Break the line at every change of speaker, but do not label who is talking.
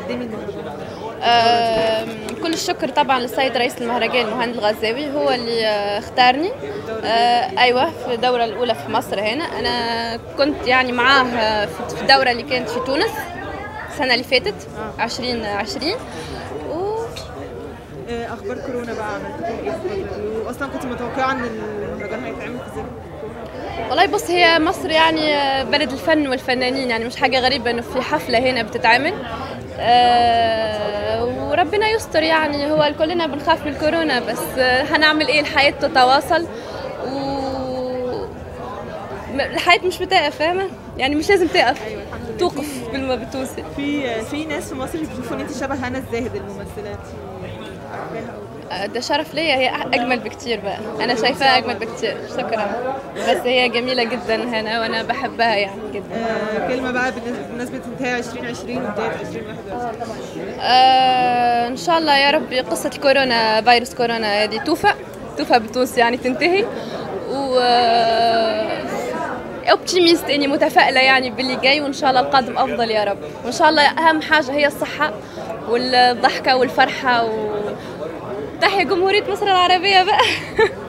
تقدمي المهرجان
آم، كل الشكر طبعا للسيد رئيس المهرجان مهند الغزاوي هو اللي آه، اختارني آه، ايوه في الدوره الاولى في مصر هنا انا كنت يعني معاه آه، في في الدوره اللي كانت في تونس السنه اللي فاتت 2020 و
آه، اخبار كورونا بقى عملتوا فيها ايه في الفتره دي واصلا كنت متوقعه ان المهرجان هيتعمل في ظل كورونا
والله بص هي مصر يعني آه، بلد الفن والفنانين يعني مش حاجة غريبة انه في حفلة هنا بتتعمل آه، وربنا يستر يعني هو كلنا بنخاف من الكورونا بس آه، هنعمل ايه الحياة تتواصل و م- الحياة مش بتقف فاهمة يعني مش لازم تقف توقف بالما بتوصل
في في ناس في مصر بيشوفوا ان انت شبه هنا الزاهد الممثلات عارفاها أو-
آه، ده شرف ليا هي اجمل بكتير بقى انا شايفاها اجمل بكتير شكرا بس هي جميلة جدا هنا وانا بحبها يعني جدا
آه، كلمه بقى بالنسبه بمناسبه انتهاء 2020 وبدايه 2021
آه ان شاء الله يا رب قصه الكورونا فيروس كورونا هذه توفى توفى بتونس يعني تنتهي و اوبتيميست اني متفائله يعني باللي جاي وان شاء الله القادم افضل يا رب وان شاء الله اهم حاجه هي الصحه والضحكه والفرحه و تحيا جمهوريه مصر العربيه بقى